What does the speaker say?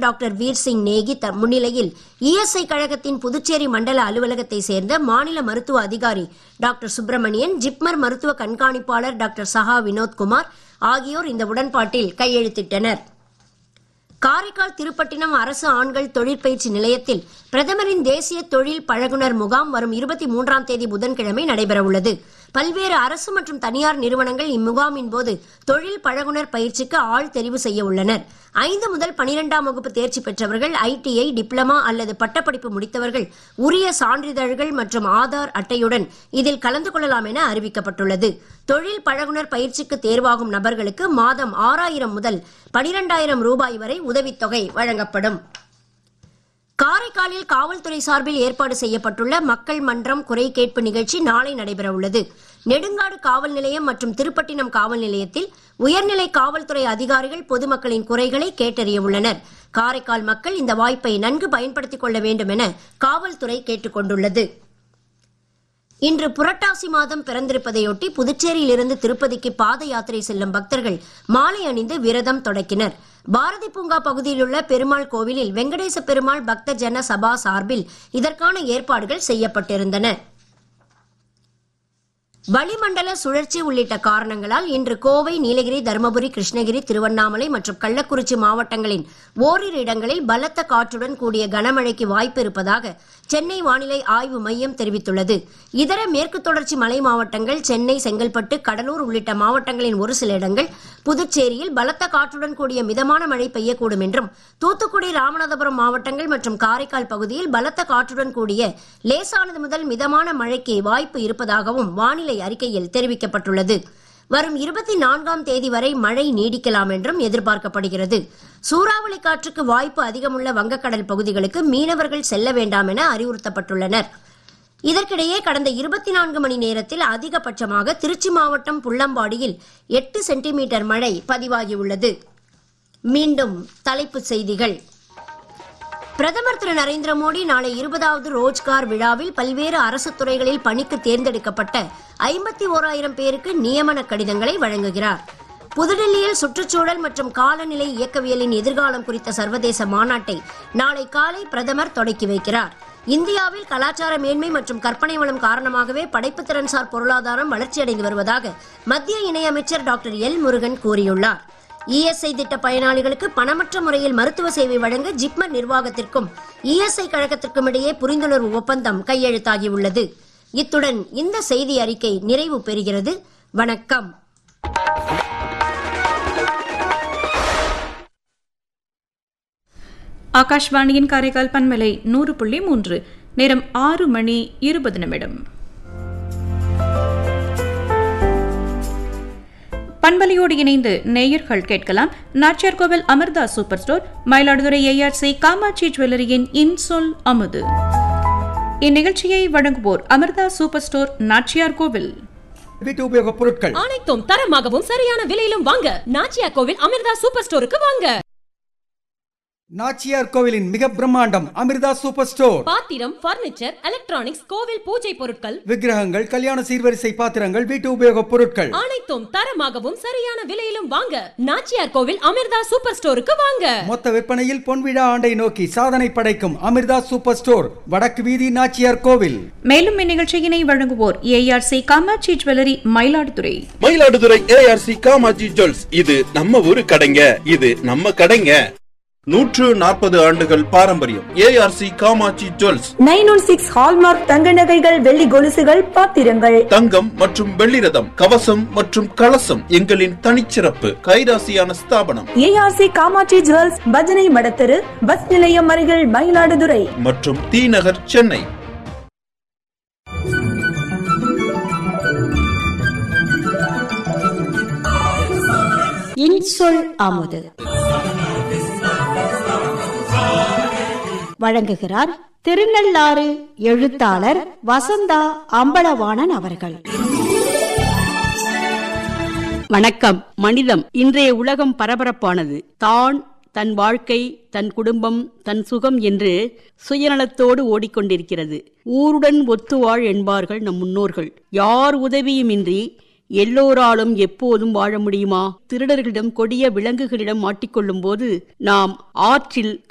doctor Veer Singh Negi த- முன்னிலையில் ESI கழகத்தின் புதுச்சேரி மண்டல அலுவலகத்தை சேர்ந்த மாநில மருத்துவ அதிகாரி டாக்டர் சுப்பிரமணியன் ஜிப்மர் மருத்துவ கண்காணிப்பாளர் டாக்டர் சஹா வினோத்குமார் ஆகியோர் இந்த உடன்பாட்டில் கையெழுத்திட்டனர் காரைக்கால் திருப்பட்டினம் அரசு ஆண்கள் தொழிற்பயிற்சி நிலையத்தில் பிரதமரின் தேசிய தொழில் பழகுனர் முகாம் வரும் இருபத்தி மூன்றாம் தேதி புதன்கிழமை நடைபெறவுள்ளது பல்வேறு அரசு மற்றும் தனியார் நிறுவனங்கள் இம்முகாமின் போது தொழில் பழகுனர் பயிற்சிக்கு ஆள் தெரிவு செய்ய உள்ளனர் ஐந்து முதல் பனிரெண்டாம் வகுப்பு தேர்ச்சி பெற்றவர்கள் ஐடிஐ டிப்ளமா அல்லது பட்டப்படிப்பு முடித்தவர்கள் உரிய சான்றிதழ்கள் மற்றும் ஆதார் அட்டையுடன் இதில் கலந்து கொள்ளலாம் என அறிவிக்கப்பட்டுள்ளது தொழில் பழகுனர் பயிற்சிக்கு தேர்வாகும் நபர்களுக்கு மாதம் ஆறாயிரம் முதல் பனிரெண்டாயிரம் ரூபாய் வரை உதவித்தொகை வழங்கப்படும் காரைக்காலில் காவல்துறை சார்பில் ஏற்பாடு செய்யப்பட்டுள்ள மக்கள் மன்றம் குறை கேட்பு நிகழ்ச்சி நாளை நடைபெற உள்ளது நெடுங்காடு காவல் நிலையம் மற்றும் திருப்பட்டினம் காவல் நிலையத்தில் உயர்நிலை காவல்துறை அதிகாரிகள் பொதுமக்களின் குறைகளை கேட்டறிய உள்ளனர் காரைக்கால் மக்கள் இந்த வாய்ப்பை நன்கு பயன்படுத்திக் கொள்ள வேண்டும் என காவல்துறை கேட்டுக் கொண்டுள்ளது இன்று புரட்டாசி மாதம் பிறந்திருப்பதையொட்டி புதுச்சேரியிலிருந்து திருப்பதிக்கு பாத யாத்திரை செல்லும் பக்தர்கள் மாலை அணிந்து விரதம் தொடக்கினர் பாரதி பூங்கா பகுதியில் உள்ள பெருமாள் கோவிலில் வெங்கடேச பெருமாள் பக்த ஜன சபா சார்பில் இதற்கான ஏற்பாடுகள் செய்யப்பட்டிருந்தன வளிமண்டல சுழற்சி உள்ளிட்ட காரணங்களால் இன்று கோவை நீலகிரி தருமபுரி கிருஷ்ணகிரி திருவண்ணாமலை மற்றும் கள்ளக்குறிச்சி மாவட்டங்களின் ஓரிரு இடங்களில் பலத்த காற்றுடன் கூடிய கனமழைக்கு வாய்ப்பு இருப்பதாக சென்னை வானிலை ஆய்வு மையம் தெரிவித்துள்ளது இதர மேற்கு தொடர்ச்சி மலை மாவட்டங்கள் சென்னை செங்கல்பட்டு கடலூர் உள்ளிட்ட மாவட்டங்களின் ஒரு சில இடங்கள் புதுச்சேரியில் பலத்த காற்றுடன் கூடிய மிதமான மழை பெய்யக்கூடும் என்றும் தூத்துக்குடி ராமநாதபுரம் மாவட்டங்கள் மற்றும் காரைக்கால் பகுதியில் பலத்த காற்றுடன் கூடிய லேசானது முதல் மிதமான மழைக்கு வாய்ப்பு இருப்பதாகவும் வானிலை அறிக்கையில் தெரிவிக்கப்பட்டுள்ளது வரும் இருபத்தி நான்காம் தேதி வரை மழை நீடிக்கலாம் என்றும் எதிர்பார்க்கப்படுகிறது சூறாவளி காற்றுக்கு வாய்ப்பு அதிகமுள்ள வங்கக்கடல் பகுதிகளுக்கு மீனவர்கள் செல்ல வேண்டாம் என அறிவுறுத்தப்பட்டுள்ளனர் இதற்கிடையே கடந்த இருபத்தி நான்கு மணி நேரத்தில் அதிகபட்சமாக திருச்சி மாவட்டம் புள்ளம்பாடியில் எட்டு சென்டிமீட்டர் மழை பதிவாகியுள்ளது மீண்டும் தலைப்புச் செய்திகள் பிரதமர் திரு நரேந்திர மோடி நாளை இருபதாவது ரோஜ்கார் விழாவில் பல்வேறு அரசு துறைகளில் பணிக்கு தேர்ந்தெடுக்கப்பட்ட ஐம்பத்தி ஓராயிரம் பேருக்கு நியமன கடிதங்களை வழங்குகிறார் புதுடில்லியில் சுற்றுச்சூழல் மற்றும் காலநிலை இயக்கவியலின் எதிர்காலம் குறித்த சர்வதேச மாநாட்டை நாளை காலை பிரதமர் தொடக்கி வைக்கிறார் இந்தியாவில் கலாச்சார மேன்மை மற்றும் கற்பனை வளம் காரணமாகவே படைப்புத் திறன்சார் பொருளாதாரம் வளர்ச்சியடைந்து வருவதாக மத்திய இணையமைச்சர் டாக்டர் எல் முருகன் கூறியுள்ளார் இஎஸ்ஐ திட்ட பயனாளிகளுக்கு பணமற்ற முறையில் மருத்துவ சேவை வழங்க ஜிப்மர் நிர்வாகத்திற்கும் இஎஸ்ஐ கழகத்திற்கும் இடையே புரிந்துணர்வு ஒப்பந்தம் கையெழுத்தாகியுள்ளது இத்துடன் இந்த செய்தி அறிக்கை நிறைவு பெறுகிறது வணக்கம் ஆகாஷ்வாணியின் காரைக்கால் பன்மலை நூறு புள்ளி மூன்று நேரம் ஆறு மணி இருபது நிமிடம் பண்பலையோடு இணைந்து நேயர்கள் கேட்கலாம் Nachiyar Koil Amirtha super store Mayiladuthurai ARC Kamatchi ஜுவல்லரியின் இன்சொல் அமுது இந்நிகழ்ச்சியை வழங்குவோர் அமிர்தா சூப்பர் ஸ்டோர் நாச்சியார் கோவில் வீட்டு உபயோகப் பொருட்கள் அனைத்தும் தரமாகவும் சரியான விலையிலும் வாங்க நாச்சியா கோவில் அமிர்தா சூப்பர் ஸ்டோருக்கு வாங்க நாச்சியார் கோவிலின் மிக பிரம்மாண்டம் அமிர்தா சூப்பர் ஸ்டோர் பாத்திரம் பர்னிச்சர் எலக்ட்ரானிக்ஸ் கோவில் பூஜை பொருட்கள் விக்கிரகங்கள் கல்யாண சீர்வரிசை பாத்திரங்கள் வீட்டு உபயோகப் பொருட்கள் அனைத்தும் தரமாகவும் சரியான விலையிலும் வாங்க நாச்சியார் கோவில் அமிர்தா சூப்பர் ஸ்டோருக்கு வாங்க மொத்த விற்பனையில் பொன்விழா ஆண்டை நோக்கி சாதனை படைக்கும் அமிர்தா சூப்பர் ஸ்டோர் வடக்கு வீதி நாச்சியார் கோவில் மேலும் இந்நிகழ்ச்சியினை வழங்குவோர் ARC Kamatchi jewellery Mayiladuthurai Mayiladuthurai ARC Kamatchi jewels இது நம்ம ஊரு கடைங்க இது நம்ம கடைங்க நூற்று நாற்பது ஆண்டுகள் பாரம்பரியம் ARC Kamatchi jewels nine one six hallmark தங்க நகைகள் வெள்ளி கொலுசுகள் பாத்திரங்கள் தங்கம் மற்றும் வெள்ளி ரதம் கவசம் மற்றும் கலசம் எங்களின் தனிச்சிறப்பு கைராசியான ஸ்தாபனம் ஏஆர்சி காமாட்சி ஜுவல்ஸ் பஜனை மடத்தெரு பஸ் நிலையம் அருகில் மயிலாடுதுறை மற்றும் தி நகர் சென்னை இன்சொல் அமுது வழங்குகிறார் திருநள்ளாறு எழுத்தாளர் வசந்தா அம்பலவாணன் அவர்கள் வணக்கம் மனிதம் இன்றைய உலகம் பரபரப்பானது தான் தன் வாழ்க்கை தன் குடும்பம் தன் சுகம் என்று சுயநலத்தோடு ஓடிக்கொண்டிருக்கிறது ஊருடன் ஒத்துவாழ் என்பார்கள் நம் முன்னோர்கள் யார் உதவியுமின்றி எல்லோராலும் எப்போதும் வாழ முடியுமா திருடர்களிடம் கொடிய விலங்குகளிடம் மாட்டிக்கொள்ளும் போது நாம் ஆற்றில்